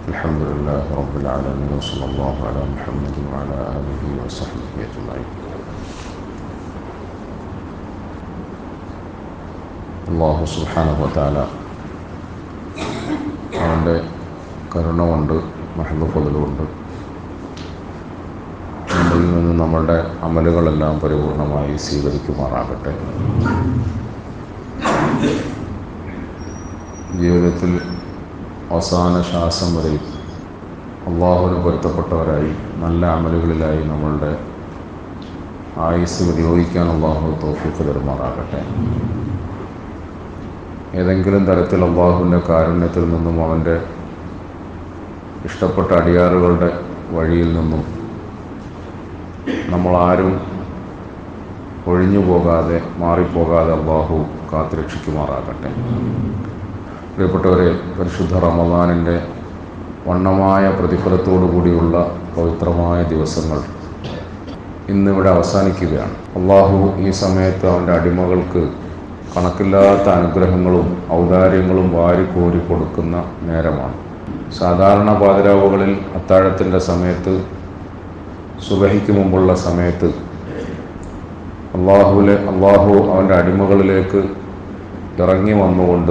الحمد لله رب العالمين وصلى الله على محمد وعلى آله وصحبه أجمعين അള്ളാഹു സുബ്ഹാനഹു വതആല അവൻ്റെ കരുണ കൊണ്ട് മഹദ് ഫضലുണ്ട് നമ്മളിൽ നിന്ന് നമ്മളുടെ അമലുകളെല്ലാം പരിപൂർണമായി സ്വീകരിക്കുമാറാകട്ടെ ജീവിതത്തിൽ അവസാന ശ്വാസം വരെ അള്ളാഹുവിന് പൊരുത്തപ്പെട്ടവരായി നല്ല അമലുകളിലായി നമ്മളുടെ ആയുസ് വിനിയോഗിക്കാൻ അള്ളാഹു തോഫിക്ക് തരുമാറാകട്ടെ ഏതെങ്കിലും തരത്തിൽ അള്ളാഹുവിൻ്റെ കാരുണ്യത്തിൽ നിന്നും അവൻ്റെ ഇഷ്ടപ്പെട്ട അടിയാറുകളുടെ വഴിയിൽ നിന്നും നമ്മളാരും ഒഴിഞ്ഞു പോകാതെ മാറിപ്പോകാതെ അള്ളാഹു കാത്തുരക്ഷിക്കുമാറാകട്ടെ പ്രിയപ്പെട്ടവരെ പരിശുദ്ധ റമദാനിൻ്റെ വണ്ണമായ പ്രതിഫലത്തോടു കൂടിയുള്ള പവിത്രമായ ദിവസങ്ങൾ ഇന്നിവിടെ അവസാനിക്കുകയാണ് അള്ളാഹു ഈ സമയത്ത് അവൻ്റെ അടിമകൾക്ക് കണക്കില്ലാത്ത അനുഗ്രഹങ്ങളും ഔദാര്യങ്ങളും വാരിക്കോരി കൊടുക്കുന്ന നേരമാണ് സാധാരണ പാതിരാവുകളിൽ അത്താഴത്തിൻ്റെ സമയത്ത് സുബഹിക്ക് മുമ്പുള്ള സമയത്ത് അള്ളാഹുവിലെ അള്ളാഹു അവൻ്റെ അടിമകളിലേക്ക് ഇറങ്ങി വന്നുകൊണ്ട്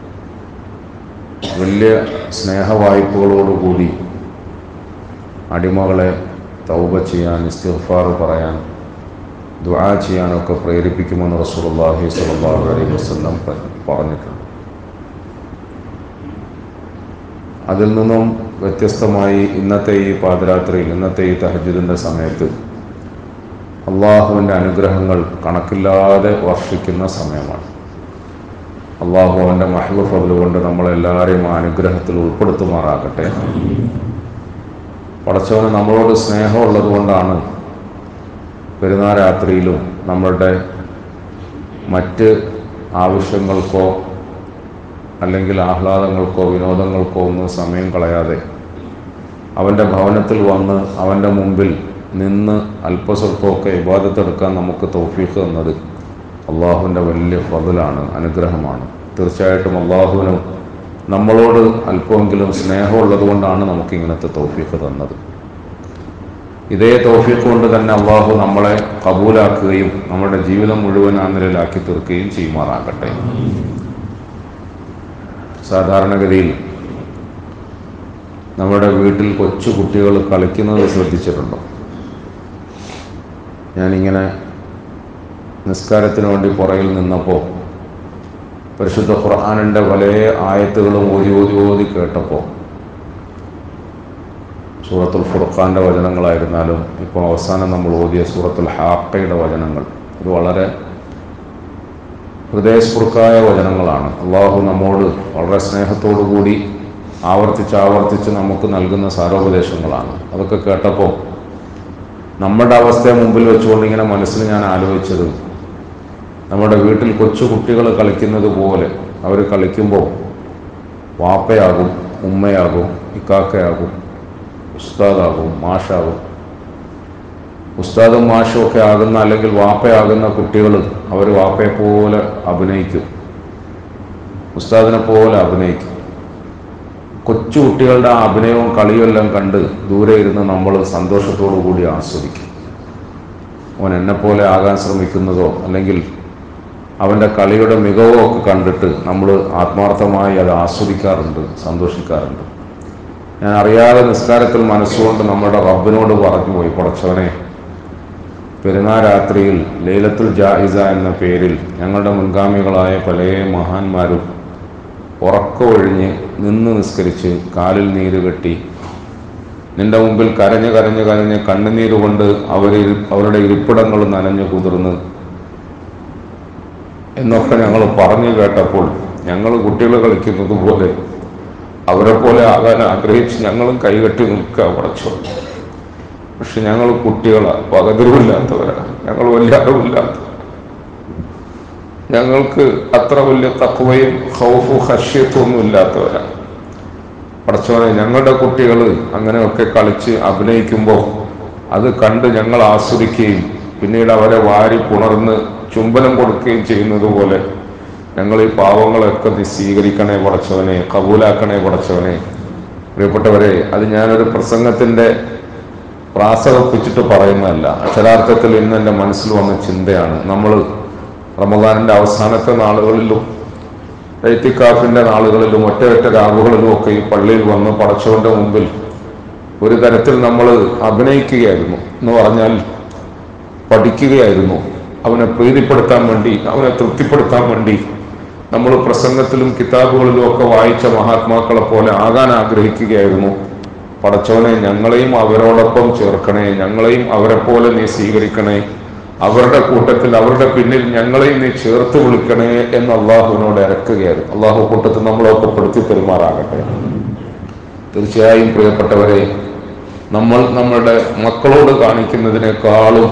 വലിയ സ്നേഹവായ്പകളോടുകൂടി അടിമകളെ തൗബ ചെയ്യാൻ ഇസ്തിഗ്ഫാർ പറയാൻ ദുആ ചെയ്യാനൊക്കെ പ്രേരിപ്പിക്കുമെന്ന് റസൂലുള്ളാഹി സ്വല്ലല്ലാഹു അലൈഹി വസല്ലം പറഞ്ഞിട്ടുണ്ട് അതിൽ നിന്നും വ്യത്യസ്തമായി ഇന്നത്തെ ഈ പാതിരാത്രിയിൽ ഇന്നത്തെ ഈ തഹജ്ജുദിൻ്റെ സമയത്ത് അള്ളാഹുവിൻ്റെ അനുഗ്രഹങ്ങൾ കണക്കില്ലാതെ വർഷിക്കുന്ന സമയമാണ് അള്ളാഹു അവൻ്റെ മഹബ് ഫضل കൊണ്ട് നമ്മളെല്ലാവരെയും ആ അനുഗ്രഹത്തിൽ ഉൾപ്പെടുത്തുമാറാകട്ടെ പടച്ചവന് നമ്മളോട് സ്നേഹമുള്ളത് കൊണ്ടാണ് പെരുന്നാൾ രാത്രിയിലും നമ്മളുടെ മറ്റ് ആവശ്യങ്ങൾക്കോ അല്ലെങ്കിൽ ആഹ്ലാദങ്ങൾക്കോ വിനോദങ്ങൾക്കോ ഒന്നും സമയം കളയാതെ അവൻ്റെ ഭവനത്തിൽ വന്ന് അവൻ്റെ മുമ്പിൽ നിന്ന് അല്പസ്വല്പമൊക്കെ ഇബാദത്തെടുക്കാൻ നമുക്ക് തൗഫീഖ് തന്നത് അള്ളാഹുവിൻ്റെ വലിയ ഫതിലാണ് അനുഗ്രഹമാണ് തീർച്ചയായിട്ടും അള്ളാഹുവിനും നമ്മളോട് അല്പമെങ്കിലും സ്നേഹമുള്ളത് കൊണ്ടാണ് നമുക്ക് ഇങ്ങനത്തെ തൗഫീഖ് തന്നത് ഇതേ തൗഫീഖ് കൊണ്ട് തന്നെ അള്ളാഹു നമ്മളെ കബൂലാക്കുകയും നമ്മുടെ ജീവിതം മുഴുവൻ ആ നിലയിലാക്കി തീർക്കുകയും ചെയ്യുമാറാകട്ടെ സാധാരണഗതിയിൽ നമ്മുടെ വീട്ടിൽ കൊച്ചു കുട്ടികൾ കളിക്കുന്നത് ശ്രദ്ധിച്ചിട്ടുണ്ടോ ഞാനിങ്ങനെ നിസ്കാരത്തിന് വേണ്ടി പുറകിൽ നിന്നപ്പോൾ പരിശുദ്ധ ഖുർആാനിൻ്റെ പല ആയത്തുകളും ഓതി ഓതി ഓതി കേട്ടപ്പോൾ സൂറത്തുൽ ഫുർഖാൻ്റെ വചനങ്ങളായിരുന്നാലും ഇപ്പോൾ അവസാനം നമ്മൾ ഓതിയ സൂറത്തുൽ ഹാക്കയുടെ വചനങ്ങൾ ഇത് വളരെ ഹൃദയസ്ഫുർക്കായ വചനങ്ങളാണ് അള്ളാഹു നമ്മോട് വളരെ സ്നേഹത്തോടു കൂടി ആവർത്തിച്ച് ആവർത്തിച്ച് നമുക്ക് നൽകുന്ന സാരോപദേശങ്ങളാണ് അതൊക്കെ കേട്ടപ്പോൾ നമ്മുടെ അവസ്ഥയെ മുമ്പിൽ വെച്ചുകൊണ്ട് ഇങ്ങനെ മനസ്സിൽ ഞാൻ ആലോചിച്ചത് നമ്മുടെ വീട്ടിൽ കൊച്ചു കുട്ടികൾ കളിക്കുന്നത് പോലെ അവർ കളിക്കുമ്പോൾ വാപ്പയാകും ഉമ്മയാകും ഇക്കാക്കയാകും ഉസ്താദാകും മാഷാകും ഉസ്താദും മാഷും ഒക്കെ ആകുന്ന അല്ലെങ്കിൽ വാപ്പയാകുന്ന കുട്ടികൾ അവർ വാപ്പയെ പോലെ അഭിനയിക്കും ഉസ്താദിനെ പോലെ അഭിനയിക്കും കൊച്ചു കുട്ടികളുടെ ആ അഭിനയവും കളിയും എല്ലാം കണ്ട് ദൂരെ ഇരുന്ന് നമ്മൾ സന്തോഷത്തോടു കൂടി ആസ്വദിക്കും അവൻ എന്നെപ്പോലെ ആകാൻ ശ്രമിക്കുന്നതോ അല്ലെങ്കിൽ അവൻ്റെ കളിയുടെ മികവോ ഒക്കെ കണ്ടിട്ട് നമ്മൾ ആത്മാർത്ഥമായി അത് ആസ്വദിക്കാറുണ്ട് സന്തോഷിക്കാറുണ്ട് ഞാൻ അറിയാതെ നിസ്കാരത്തിൽ മനസ്സുകൊണ്ട് നമ്മുടെ റബ്ബിനോട് പറഞ്ഞു പോയി പടച്ചവനെ പെരുന്നാൾ രാത്രിയിൽ ലൈലത്തുൽ ജാഹിസ എന്ന പേരിൽ ഞങ്ങളുടെ മുൻഗാമികളായ പല മഹാന്മാരും ഉറക്കമൊഴിഞ്ഞ് നിന്ന് നിസ്കരിച്ച് കാലിൽ നീര് കെട്ടി നിന്റെ മുമ്പിൽ കരഞ്ഞ് കരഞ്ഞ് കരഞ്ഞ് കണ്ണുനീര് കൊണ്ട് അവർ അവരുടെ ഇരിപ്പിടങ്ങൾ നനഞ്ഞു കുതിർന്ന് എന്നൊക്കെ ഞങ്ങൾ പറഞ്ഞു കേട്ടപ്പോൾ ഞങ്ങൾ കുട്ടികൾ കളിക്കുന്നത് പോലെ അവരെ പോലെ ആകാൻ ആഗ്രഹിച്ച് ഞങ്ങളും കൈകെട്ടി നിൽക്കുക പടച്ചോ പക്ഷെ ഞങ്ങൾ കുട്ടികളാണ് പകതിരുമില്ലാത്തവരാണ് ഞങ്ങൾ വലിയ അറിവില്ലാത്ത ഞങ്ങൾക്ക് അത്ര വലിയ തക്കവയും ഹൗഫു ഹഷ്യത്തും ഒന്നും ഇല്ലാത്തവരാണ് പടച്ചോനെ ഞങ്ങളുടെ കുട്ടികൾ അങ്ങനെയൊക്കെ കളിച്ച് അഭിനയിക്കുമ്പോൾ അത് കണ്ട് ഞങ്ങൾ ആസ്വദിക്കുകയും പിന്നീട് അവരെ വാരി പുണർന്ന് ചുംബനം കൊടുക്കുകയും ചെയ്യുന്നത് പോലെ ഞങ്ങൾ ഈ പാവങ്ങളൊക്കെ നീ സ്വീകരിക്കണേ പടച്ചവനെ കബൂലാക്കണേ പടച്ചവനെ പ്രിയപ്പെട്ടവരെ അത് ഞാനൊരു പ്രസംഗത്തിൻ്റെ പ്രാസവപ്പിച്ചിട്ട് പറയുന്നതല്ല അക്ഷരാർത്ഥത്തിൽ ഇന്ന് എൻ്റെ മനസ്സിൽ വന്ന ചിന്തയാണ് നമ്മൾ റമദാനിൻ്റെ അവസാനത്തെ നാളുകളിലും എഴുത്തിക്കാഫിൻ്റെ നാളുകളിലും ഒറ്റ ഒറ്റ രാവുകളിലും ഒക്കെ ഈ പള്ളിയിൽ വന്ന് പടച്ചവന്റെ മുമ്പിൽ ഒരു തരത്തിൽ നമ്മൾ അഭിനയിക്കുകയായിരുന്നു എന്ന് പറഞ്ഞാൽ പഠിക്കുകയായിരുന്നു അവനെ പ്രീതിപ്പെടുത്താൻ വേണ്ടി അവനെ തൃപ്തിപ്പെടുത്താൻ വേണ്ടി നമ്മൾ പ്രസംഗത്തിലും കിതാബുകളിലും ഒക്കെ വായിച്ച മഹാത്മാക്കളെ പോലെ ആകാൻ ആഗ്രഹിക്കുകയായിരുന്നു പടച്ചവനെ ഞങ്ങളെയും അവരോടൊപ്പം ചേർക്കണേ ഞങ്ങളെയും അവരെ പോലെ നീ സ്വീകരിക്കണേ അവരുടെ കൂട്ടത്തിൽ അവരുടെ പിന്നിൽ ഞങ്ങളെയും നീ ചേർത്ത് വിളിക്കണേ എന്ന് അള്ളാഹുവിനോട് ഇറക്കുകയായിരുന്നു അള്ളാഹു കൂട്ടത്തിൽ നമ്മളൊക്കെ പെടുത്തി പെരുമാറാകട്ടെ തീർച്ചയായും പ്രിയപ്പെട്ടവരെ നമ്മൾ നമ്മുടെ മക്കളോട് കാണിക്കുന്നതിനേക്കാളും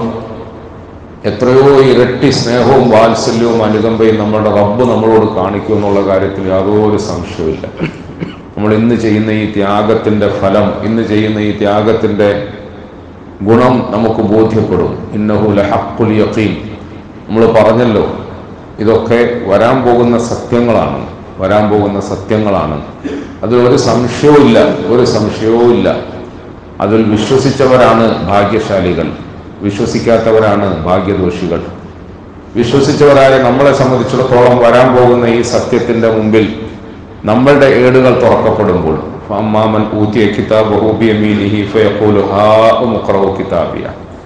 എത്രയോ ഇരട്ടി സ്നേഹവും വാത്സല്യവും അനുകമ്പയും നമ്മുടെ റബ്ബ് നമ്മളോട് കാണിക്കും എന്നുള്ള കാര്യത്തിൽ യാതൊരു സംശയമില്ല നമ്മൾ ഇന്ന് ചെയ്യുന്ന ഈ ത്യാഗത്തിന്റെ ഫലം ഇന്ന് ചെയ്യുന്ന ഈ ത്യാഗത്തിന്റെ ഗുണം നമുക്ക് ബോധ്യപ്പെടും ഇന്നഹുല ഹക്കുൽ യഖീൻ നമ്മൾ പറഞ്ഞല്ലോ ഇതൊക്കെ വരാൻ പോകുന്ന സത്യങ്ങളാണ് വരാൻ പോകുന്ന സത്യങ്ങളാണ് അതിൽ ഒരു സംശയവും ഇല്ല ഒരു സംശയവും ഇല്ല അതിൽ വിശ്വസിച്ചവരാണ് ഭാഗ്യശാലികൾ വിശ്വസിക്കാത്തവരാണ് ഭാഗ്യദോഷികൾ വിശ്വസിച്ചവരായ നമ്മളെ സംബന്ധിച്ചിടത്തോളം വരാൻ പോകുന്ന ഈ സത്യത്തിന്റെ മുമ്പിൽ നമ്മളുടെ ഏടുകൾ തുറക്കപ്പെടുമ്പോൾ അമ്മാമൻ ഊത്തിയ കിതാബ് ഹൂബിയമീനിഹി ഫയഖൂലു ഹാഉം ഉഖ്റഉ കിതാബിയ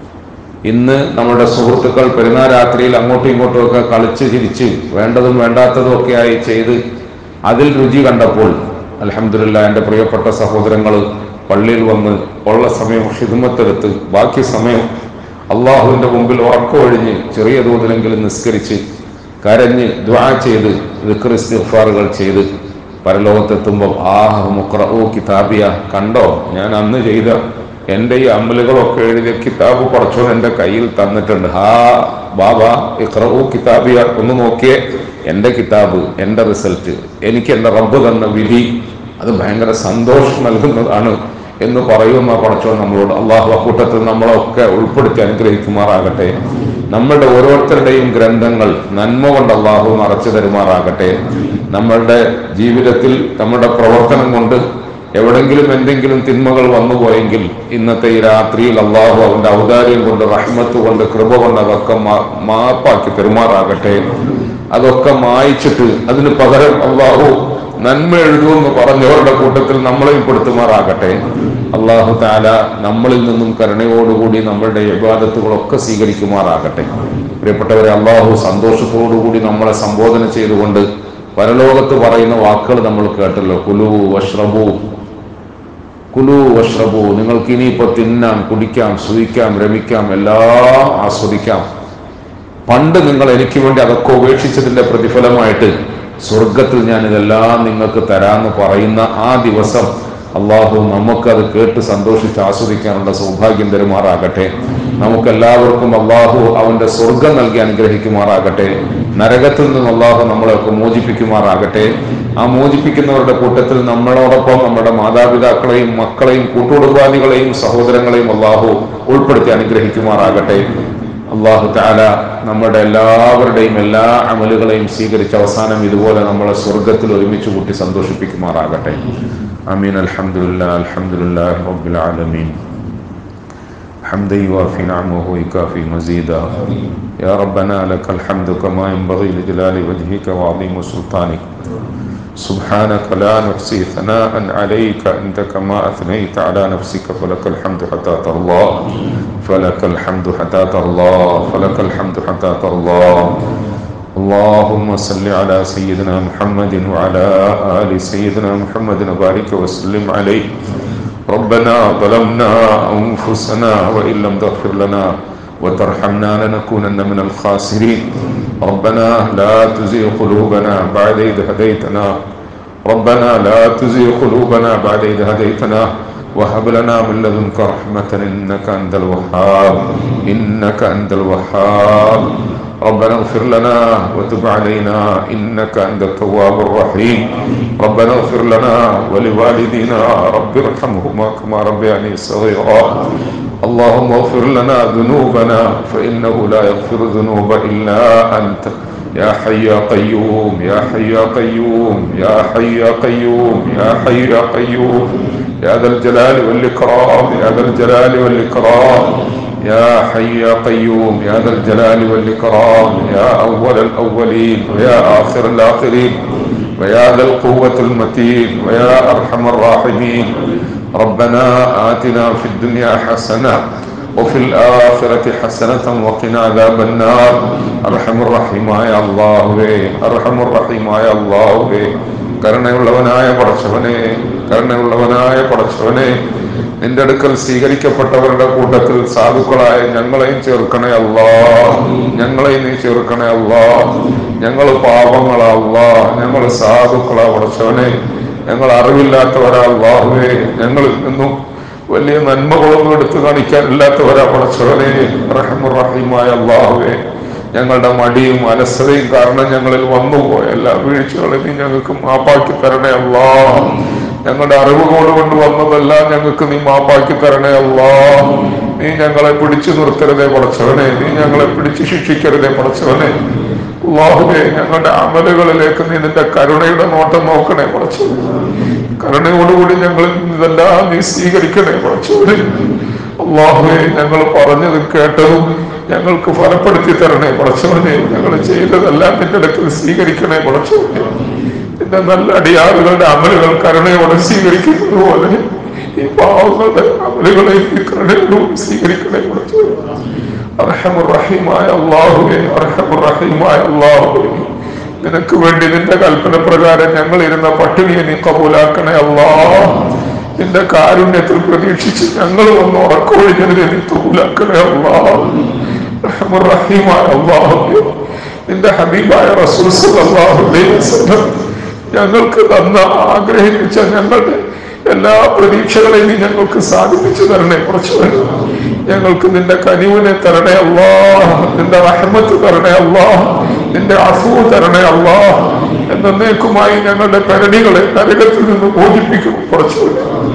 ഇന്ന് നമ്മുടെ സുഹൃത്തുക്കൾ പെരുന്നാൾ രാത്രിയിൽ അങ്ങോട്ടും ഇങ്ങോട്ടും ഒക്കെ കളിച്ച് ചിരിച്ച് വേണ്ടതും വേണ്ടാത്തതും ഒക്കെ ആയി ചെയ്ത് അതിൽ രുചി കണ്ടപ്പോൾ അലഹമില്ല എൻ്റെ പ്രിയപ്പെട്ട സഹോദരങ്ങൾ പള്ളിയിൽ വന്ന് ഉള്ള സമയം ഹിദ്മത്തെടുത്ത് ബാക്കി സമയം അള്ളാഹുവിൻ്റെ മുമ്പിൽ ഉറക്കമൊഴിഞ്ഞ് ചെറിയ തോതിലെങ്കിലും നിസ്കരിച്ച് കരഞ്ഞ് ദ്വാ ചെയ്ത് വിക്രിസ്തിഫാറുകൾ ചെയ്ത് പരലോകത്തെത്തുമ്പോൾ ആഹ് മുക്രഊ കിതാബിയ കണ്ടോ ഞാൻ അന്ന് ചെയ്ത എൻ്റെ ഈ അമലുകളൊക്കെ എഴുതിയ കിതാബ് കുറച്ചോ എൻ്റെ കയ്യിൽ തന്നിട്ടുണ്ട് ഹാ ബാബ ഇഖ്റഊ കിതാബിയ ഒന്ന് നോക്കിയേ എൻ്റെ കിതാബ് എൻ്റെ റിസൾട്ട് എനിക്ക് എൻ്റെ റബ്ബ് തന്ന വിധി അത് ഭയങ്കര സന്തോഷം നൽകുന്നതാണ് എന്ന് പറയുന്ന പടച്ചോ നമ്മളോട് അള്ളാഹു അക്കൂട്ടത്തിൽ നമ്മളൊക്കെ ഉൾപ്പെടുത്തി അനുഗ്രഹിക്കുമാറാകട്ടെ നമ്മളുടെ ഓരോരുത്തരുടെയും ഗ്രന്ഥങ്ങൾ നന്മ കൊണ്ട് അള്ളാഹു നിറച്ചു തരുമാറാകട്ടെ നമ്മളുടെ ജീവിതത്തിൽ നമ്മുടെ പ്രവർത്തനം കൊണ്ട് എവിടെങ്കിലും എന്തെങ്കിലും തിന്മകൾ വന്നുപോയെങ്കിൽ ഇന്നത്തെ ഈ രാത്രിയിൽ അള്ളാഹു അവന്റെ ഔദാര്യം കൊണ്ട് റഹ്മത്ത് കൊണ്ട് കൃപ കൊണ്ട് അതൊക്കെ മാ- മാപ്പാക്കി പെരുമാറാകട്ടെ അതൊക്കെ മായിച്ചിട്ട് അതിന് പകരം അള്ളാഹു നന്മ എഴുതുമെന്ന് പറഞ്ഞവരുടെ കൂട്ടത്തിൽ നമ്മളെയും പെടുത്തുമാറാകട്ടെ അള്ളാഹു താല നമ്മളിൽ നിന്നും കരുണയോടുകൂടി നമ്മളുടെ വിവാദത്തുകളൊക്കെ സ്വീകരിക്കുമാറാകട്ടെ പ്രിയപ്പെട്ടവരെ അള്ളാഹു സന്തോഷത്തോടുകൂടി നമ്മളെ സംബോധന ചെയ്തുകൊണ്ട് പരലോകത്ത് പറയുന്ന വാക്കുകൾ നമ്മൾ കേട്ടല്ലോ കുലു വഷ്റബു കുലു വഷ്റബു നിങ്ങൾക്ക് ഇനിയിപ്പോ തിന്നാം കുടിക്കാം സുഖിക്കാം രമിക്കാം എല്ലാം ആസ്വദിക്കാം പണ്ട് നിങ്ങൾ എനിക്ക് വേണ്ടി അതൊക്കെ ഉപേക്ഷിച്ചതിന്റെ പ്രതിഫലമായിട്ട് സ്വർഗത്തിൽ ഞാൻ ഇതെല്ലാം നിങ്ങൾക്ക് തരാമെന്ന് പറയുന്ന ആ ദിവസം അള്ളാഹു നമുക്കത് കേട്ട് സന്തോഷിച്ച് ആസ്വദിക്കാനുള്ള സൗഭാഗ്യം തരുമാറാകട്ടെ നമുക്കെല്ലാവർക്കും അള്ളാഹു അവന്റെ സ്വർഗം നൽകി അനുഗ്രഹിക്കുമാറാകട്ടെ നരകത്തിൽ നിന്ന് അള്ളാഹു നമ്മളെയൊക്കെ മോചിപ്പിക്കുമാറാകട്ടെ ആ മോചിപ്പിക്കുന്നവരുടെ കൂട്ടത്തിൽ നമ്മളോടൊപ്പം നമ്മുടെ മാതാപിതാക്കളെയും മക്കളെയും കൂട്ടുകുടുംബാദികളെയും സഹോദരങ്ങളെയും അള്ളാഹു ഉൾപ്പെടുത്തി അനുഗ്രഹിക്കുമാറാകട്ടെ അള്ളാഹു താല നമ്മുടെ എല്ലാവരുടെയും എല്ലാ അമലുകളെയും സ്വീകരിച്ച് അവസാനം ഇതുപോലെ നമ്മളെ സ്വർഗത്തിൽ ഒരുമിച്ച് കൂട്ടി സന്തോഷിപ്പിക്കുമാറാകട്ടെ അമീൻ അൽഹംദുലില്ലാ അൽഹംദുലില്ലാ റബ്ബിൽ ആലമീൻ حمدا يوافي نعمه ويكافي مزيدا يا ربنا لك الحمد كما ينبغي لجلال وجهك وعظيم سلطانك سبحانك لا نحصي ثناء عليك أنت كما أثنيت على نفسك فلك الحمد حتى ترضى فلك الحمد حتى ترضى فلك الحمد حتى ترضى اللهم صل على سيدنا محمد وعلى آل سيدنا محمد وبارك وسلم عليه ربنا ظلمنا أنفسنا وإن لم تغفر لنا وترحمنا لنكونن من الخاسرين ربنا لا تزغ قلوبنا بعد إذ هديتنا ربنا لا تزغ قلوبنا بعد إذ هديتنا وهب لنا من لدنك رحمة إنك أنت الوهاب إنك أنت الوهاب ربنا اغفر لنا وتب علينا إنك أنت التواب الرحيم ربنا اغفر لنا ولوالدينا رب ارحمهما كما ربياني صغيرا اللهم اغفر لنا ذنوبنا فإنه لا يغفر الذنوب إلا أنت يا حي يا قيوم يا حي يا قيوم يا حي يا قيوم يا حي يا قيوم يا ذا الجلال والإكرام يا ذا الجلال والإكرام يا حي يا قيوم يا ذا الجلال والإكرام يا أول الأولين ويا آخر الآخرين ويا ذا القوة المتين ويا أرحم الراحمين ربنا آتنا في الدنيا حسنة وفي الآخرة حسنة وقنا عذاب النار أرحم الرحيم يا الله أرحم الرحيم يا الله കരുണയുള്ളവനായ പടച്ചവനെ കരുണയുള്ളവനായ പടച്ചവനെ നിന്റെ അടുക്കൽ സ്വീകരിക്കപ്പെട്ടവരുടെ കൂട്ടത്തിൽ സാധുക്കളായ ഞങ്ങളെയും ചേർക്കണേ അല്ലാ ഞങ്ങളെയും നീ ചേർക്കണേ അല്ലാ ഞങ്ങൾ പാപങ്ങളല്ല ഞങ്ങൾ സാധുക്കളാ പടച്ചവനെ ഞങ്ങൾ അറിവില്ലാത്തവരാ അല്ലാഹുവേ ഞങ്ങളിൽ നിന്നും വലിയ നന്മകളൊന്നും എടുത്തു കാണിക്കാനില്ലാത്തവരാ പടച്ചവനെ റഹമുറഹിമായ അള്ളാഹുവേ ഞങ്ങളുടെ മടിയും അലസതയും കാരണം ഞങ്ങളിൽ വന്നുപോയ എല്ലാ വീഴ്ചകളും നീ ഞങ്ങൾക്ക് മാപ്പാക്കി തരണേ അല്ലാ ഞങ്ങളുടെ അറിവുകോട് കൊണ്ട് വന്നതെല്ലാം ഞങ്ങൾക്ക് നീ മാപ്പാക്കി തരണേ അല്ലാ നീ ഞങ്ങളെ പിടിച്ചു നിർത്തരുതേ പടച്ചവനെ നീ ഞങ്ങളെ പിടിച്ചു ശിക്ഷിക്കരുതേ പടച്ചവനെ അള്ളാഹുവേ ഞങ്ങളുടെ അമലുകളിലേക്ക് നീ നിന്റെ കരുണയുടെ നോട്ടം നോക്കണേ പടച്ചവനെ കരുണയോടുകൂടി ഞങ്ങൾ ഇതെല്ലാം നീ സ്വീകരിക്കണേ പടച്ചവനെ അള്ളാഹുവെ ഞങ്ങൾ പറഞ്ഞതും കേട്ടതും ഞങ്ങൾക്ക് ഫലപ്പെടുത്തി തരണേ പടച്ചവനെ ഞങ്ങൾ ചെയ്തതെല്ലാം നിന്റെ അടുക്കൽ സ്വീകരിക്കണേ പടച്ചവനെ നിന്റെ നല്ല അടിയാറുകളുടെ അമലുകൾ കരുണയോടെ സ്വീകരിക്കുന്നത് പോലെ ഈ പാവങ്ങളുടെ അമലുകളെ നീ കരുണയോടും സ്വീകരിക്കണേ പടച്ചവനെ അർഹമുറഹീമായ അള്ളാഹുവെ അർഹമുറഹീമായ അള്ളാഹുവെ നിനക്ക് വേണ്ടി നിന്റെ കൽപ്പന പ്രകാരം ഞങ്ങൾ ഇരുന്ന പട്ടിണിയെ നീ കബൂലാക്കണേ അല്ലാ നിന്റെ കാരുണ്യത്തിൽ പ്രതീക്ഷിച്ച് ഞങ്ങൾ വന്ന് ഉറക്കൊഴിഞ്ഞതിനെ നീ കബൂലാക്കണേ അല്ലാ റഹീമായ അള്ളാഹുവെ നിന്റെ ഹബീബായ റസൂൽ സല്ലല്ലാഹു അലൈഹി വസല്ലം ഞങ്ങൾക്ക് തന്ന ആഗ്രഹിച്ച ഞങ്ങളുടെ എല്ലാ പ്രതീക്ഷകളെയും നീ ഞങ്ങൾക്ക് സാധിപ്പിച്ചു തരണേ കുറച്ചു ഞങ്ങൾക്ക് നിന്റെ കനിവിനെ തരണേ അല്ലാ നിന്റെ റഹ്മത്ത് തരണേ അല്ലാ നിന്റെ അഫു തരണേ അല്ലാ എന്നേക്കുമായി ഞങ്ങളുടെ കരണികളെ നരകത്തിൽ നിന്ന് മോചിപ്പിക്കും കുറച്ചു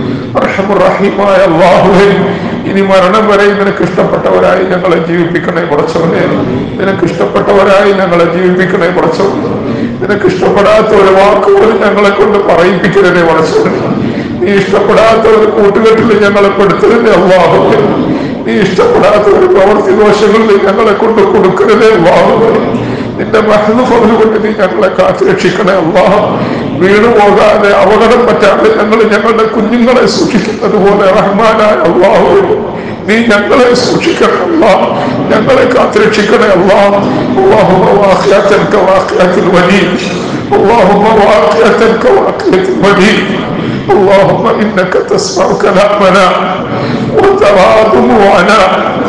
റഹമുറഹിമായ അള്ളാഹുവേ ഇനി മരണം വരെ നിനക്ക് ഇഷ്ടപ്പെട്ടവരായി ഞങ്ങളെ ജീവിപ്പിക്കണേ കുറച്ചവനെ നിനക്ക് ഇഷ്ടപ്പെട്ടവരായി ഞങ്ങളെ ജീവിപ്പിക്കണേ കുറച്ചവനെ നിനക്ക് ഇഷ്ടപ്പെടാത്ത ഒരു വാക്ക് പോലും ഞങ്ങളെ കൊണ്ട് പറയിപ്പിക്കരുതേ കുറച്ചവനെ നീ ഇഷ്ടപ്പെടാത്ത ഒരു കൂട്ടുകെട്ടിൽ ഞങ്ങളെ പെടുത്തരുതേ അള്ളാഹുവേ നീ ഇഷ്ടപ്പെടാത്ത ഒരു പ്രവൃത്തി ദോഷങ്ങളിൽ ഞങ്ങളെ കൊണ്ട് കൊടുക്കരുതേ അള്ളാഹുവേ നിന്റെ മഹദുഫല് കൊണ്ട് നീ ഞങ്ങളെ കാത്തുരക്ഷിക്കണേ അള്ളാഹ് വീണു പോകാതെ അപകടം പറ്റാതെ ഞങ്ങൾ ഞങ്ങളുടെ കുഞ്ഞുങ്ങളെ സൂക്ഷിക്കുന്നത് പോലെ റഹ്മാനായ അള്ളാഹു നീ ഞങ്ങളെ സൂക്ഷിക്കണേ അല്ലാ ഞങ്ങളെ കാത്തുരക്ഷിക്കണേ അല്ലാ اللهم واقعتك واقعة الوليد اللهم واقعتك واقعة الوليد اللهم انك تسمع كلامنا وترى دموعنا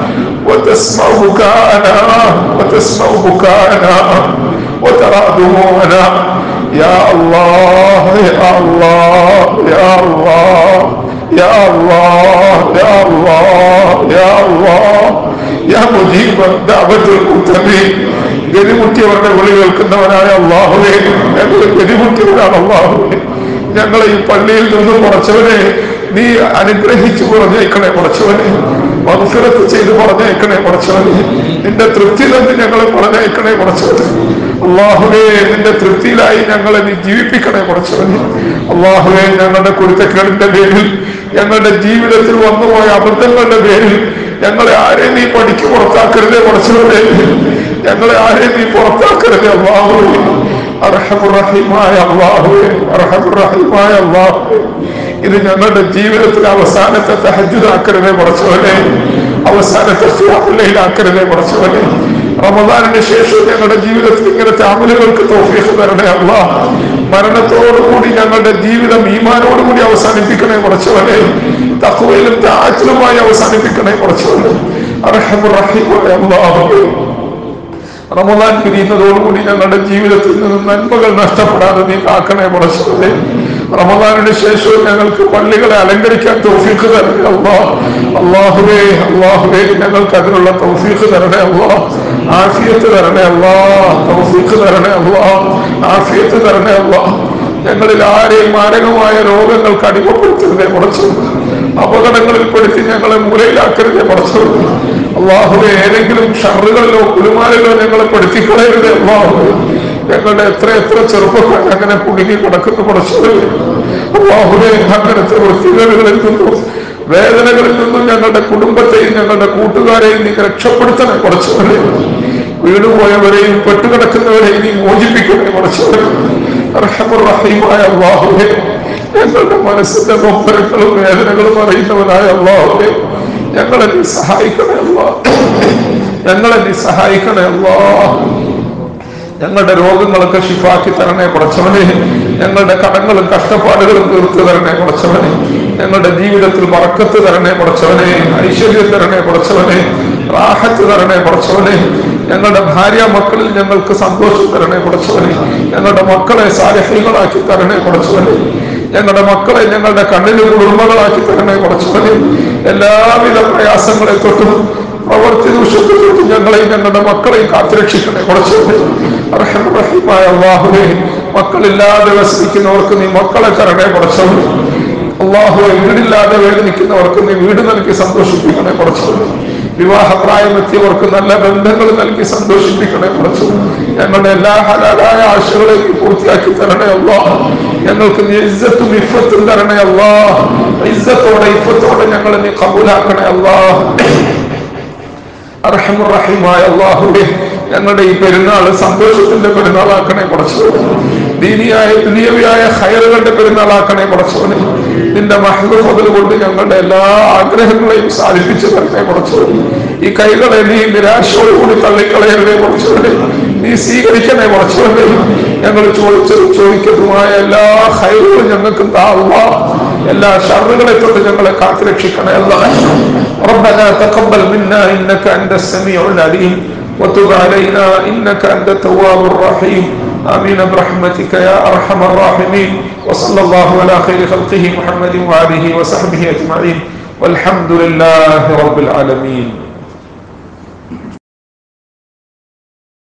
وتسمع بكاءنا وتسمع بكاءنا وترى دموعنا يا الله يا الله يا الله يا الله يا الله يا الله يا مجيب دعوة المتقين ഗതിമുട്ടിയവരുടെ വിളി കേൾക്കുന്നവനായ അള്ളാഹുവേ ഞങ്ങൾ ഗതിമുട്ടിയവരാണ് അള്ളാഹുവേ ഞങ്ങളെ ഈ പള്ളിയിൽ നിന്ന് കുറച്ചവനെ നീ അനുഗ്രഹിച്ചു പറഞ്ഞേക്കണേ കുറച്ചവനെ മനുഷ്യരത്ത് ചെയ്ത് പറഞ്ഞേക്കണേ കുറച്ചവനെ നിന്റെ തൃപ്തി തന്നെ ഞങ്ങളെ പറഞ്ഞേക്കണേ കുറച്ചവനെ അള്ളാഹുവേ നിന്റെ തൃപ്തിയിലായി ഞങ്ങളെ നീ ജീവിപ്പിക്കണേ കുറച്ചവനെ അള്ളാഹുവേ ഞങ്ങളുടെ കുരുത്തക്കേടിന്റെ പേരിൽ ഞങ്ങളുടെ ജീവിതത്തിൽ വന്നുപോയ അബദ്ധങ്ങളുടെ പേരിൽ ഞങ്ങളെ ആരെയും നീ പഠിക്ക് പുറത്താക്കരുതേ കുറച്ചവനെ ഞങ്ങളെ ആരെയും നീ പുറത്താക്കരുതേ അള്ളാഹുവേ അർഹമുറഹിമായ അള്ളാഹുവേ അർഹമുറഹിമായ അള്ളാഹുവേ ഇത് ഞങ്ങളുടെ ജീവിതത്തിൽ അവസാനത്തെ തഹജുദാക്കരുതേ കുറച്ചവനെ അവസാനത്തെ ഖിയാമുല്ലയിലാക്കരുതേ കുറച്ചവനെ റമദാനിന് ശേഷം ഞങ്ങളുടെ ജീവിതത്തിൽ ഇങ്ങനത്തെ അമലുകൾക്ക് തോഫീഖ് തരണേ അല്ല മരണത്തോടുകൂടി ഞങ്ങളുടെ ജീവിതം ഈമാനോടുകൂടി അവസാനിപ്പിക്കണേ കുറച്ചവനെ തക്കുവയിലും താറ്റിലുമായി അവസാനിപ്പിക്കണേ കുറച്ചവനെ അർഹമുറഹിമായ അള്ളാഹുവേ റമദാൻ പിരിയുന്നതോടുകൂടി ഞങ്ങളുടെ ജീവിതത്തിൽ നിന്ന് നന്മകൾ നഷ്ടപ്പെടാതെ നീ കാക്കണേ മുടച്ചതേ റമദാനിന് ശേഷവും ഞങ്ങൾക്ക് പള്ളികളെ അലങ്കരിക്കാൻ തൗഫീഖ് തരണേ അള്ളാ അള്ളാഹുവേ അള്ളാഹുവേ ഞങ്ങൾക്ക് അതിനുള്ള തൗഫീഖ് തരണേ അള്ളാ ആഫിയത്ത് തരണേ അള്ളാ തൗഫീഖ് തരണേ അള്ളാ ആഫിയത്ത് തരണേ അള്ളാ ഞങ്ങളിൽ ആരെയും മാരകമായ രോഗങ്ങൾക്ക് അടിമപ്പെടുത്തരുതേ മുടച്ചു അപകടങ്ങളിൽ പെടുത്തി ഞങ്ങളെ മൂലയിലാക്കരുതേ മുടച്ചു അള്ളാഹുവെ ഏതെങ്കിലും ഷറുകളിലോ കുലുമാലിലോ ഞങ്ങളെ പെടുത്തിക്കളയരുതേ അള്ളാഹുവെ ഞങ്ങളുടെ എത്ര എത്ര ചെറുപ്പക്കാർ അങ്ങനെ കുടുങ്ങി കിടക്കുന്നു മുടച്ചു അള്ളാഹുവേ അങ്ങനത്തെ വൃത്തികേടുകളിൽ നിന്നും വേദനകളിൽ നിന്നും ഞങ്ങളുടെ കുടുംബത്തെയും ഞങ്ങളുടെ കൂട്ടുകാരെയും നീ രക്ഷപ്പെടുത്തണേ കുറച്ചവരെ വീണുപോയവരെയും പെട്ടുകിടക്കുന്നവരെയും നീ മോചിപ്പിക്കണേ കുറച്ചവരെ റഹമുറഹീമായ അള്ളാഹുവേ ഞങ്ങളുടെ മനസ്സിന്റെ നൊമ്പരങ്ങളും വേദനകളും അറിയുന്നവനായ അള്ളാഹുവേ ഞങ്ങളെ നീ സഹായിക്കണേ അല്ലാ ഞങ്ങളെ നീ സഹായിക്കണേ അല്ലാ ഞങ്ങളുടെ രോഗങ്ങളൊക്കെ ഷിഫാക്കി തരണേ കുറച്ചവനെ ഞങ്ങളുടെ കടങ്ങളും കഷ്ടപ്പാടുകളും തീർത്തു തരണേ കുറച്ചവനെ ഞങ്ങളുടെ ജീവിതത്തിൽ മറക്കത്ത് തരണേ കുറച്ചവനെ ഐശ്വര്യം തരണേ കുറച്ചവനെ റാഹത്ത് തരണേ കുറച്ചവനെ ഞങ്ങളുടെ ഭാര്യ മക്കളിൽ ഞങ്ങൾക്ക് സന്തോഷം തരണേ കുറച്ചവനെ ഞങ്ങളുടെ മക്കളെ സാരഹ്യങ്ങളാക്കി തരണേ കുറച്ചവനെ ഞങ്ങളുടെ മക്കളെ ഞങ്ങളുടെ കണ്ണിന് കുളിർമകളാക്കി തരണേ കുറച്ചവനെ എല്ലാവിധ പ്രയാസങ്ങളെ തൊട്ടും പ്രവർത്തി ദൂഷത്തിൽ തൊട്ടും ഞങ്ങളെയും ഞങ്ങളുടെ മക്കളെയും കാത്തുരക്ഷിക്കണേ കുറച്ചവനെ റഹീമായ അള്ളാഹുവേ മക്കളില്ലാതെ വസിക്കുന്നവർക്ക് നീ മക്കളെ തരണേ കുറച്ചവനെ അള്ളാഹുവെ വീടില്ലാതെ വേദനിക്കുന്നവർക്ക് നീ വീട് നൽകി സന്തോഷിപ്പിക്കണേ കുറച്ചവനെ വിവാഹപ്രായമെത്തിയവർക്ക് നല്ല ബന്ധങ്ങൾ നൽകി സന്തോഷിപ്പിക്കണേ കുറച്ചു ഞങ്ങളുടെ എല്ലാ ഹലാലായ ആശകളേക്ക് പൂർത്തിയാക്കി തരണേ അല്ലാ ഞങ്ങൾക്ക് നീ ഇജ്ജത്തും ഇഫത്തും തരണേ അല്ലാ ഇജ്ജത്തോടെ ഇഫത്തോടെ ഞങ്ങളെ നീ കബൂലാക്കണേ അല്ലാ അർഹമുറഹിമായ അള്ളാഹുവെ ഞങ്ങളുടെ ഈ പെരുന്നാൾ സന്തോഷത്തിന്റെ പെരുന്നാളാക്കണേ കുറച്ചവനെ ദീനിയായ ദുനിയവിയായ ഹയറുകളുടെ പെരുന്നാളാക്കണേ കുറച്ചവനെ നിന്റെ മഹബുൽ കൊണ്ട് ഞങ്ങളുടെ എല്ലാ ആഗ്രഹങ്ങളെയും സാധിപ്പിച്ചു തരണേ കുറച്ചവനെ ഈ കൈകളെ നീ നിരാശയോടുകൂടി തള്ളിക്കളയരുതേ കുറച്ചവനെ നീ സ്വീകരിക്കണേ കുറച്ചവനെ ഞങ്ങൾ ചോദിച്ചതും ചോദിക്കുന്നതുമായ എല്ലാ ഹൈറുകളും ഞങ്ങൾക്ക് താവുക എല്ലാ ഷറുകളെ തൊട്ട് ഞങ്ങളെ കാത്തുരക്ഷിക്കണേ അല്ല ربنا تقبل منا انك انت السميع العليم وتب علينا انك انت التواب الرحيم امين برحمتك يا ارحم الراحمين وصلى الله على خير خلقه محمد وآله وصحبه اجمعين والحمد لله رب العالمين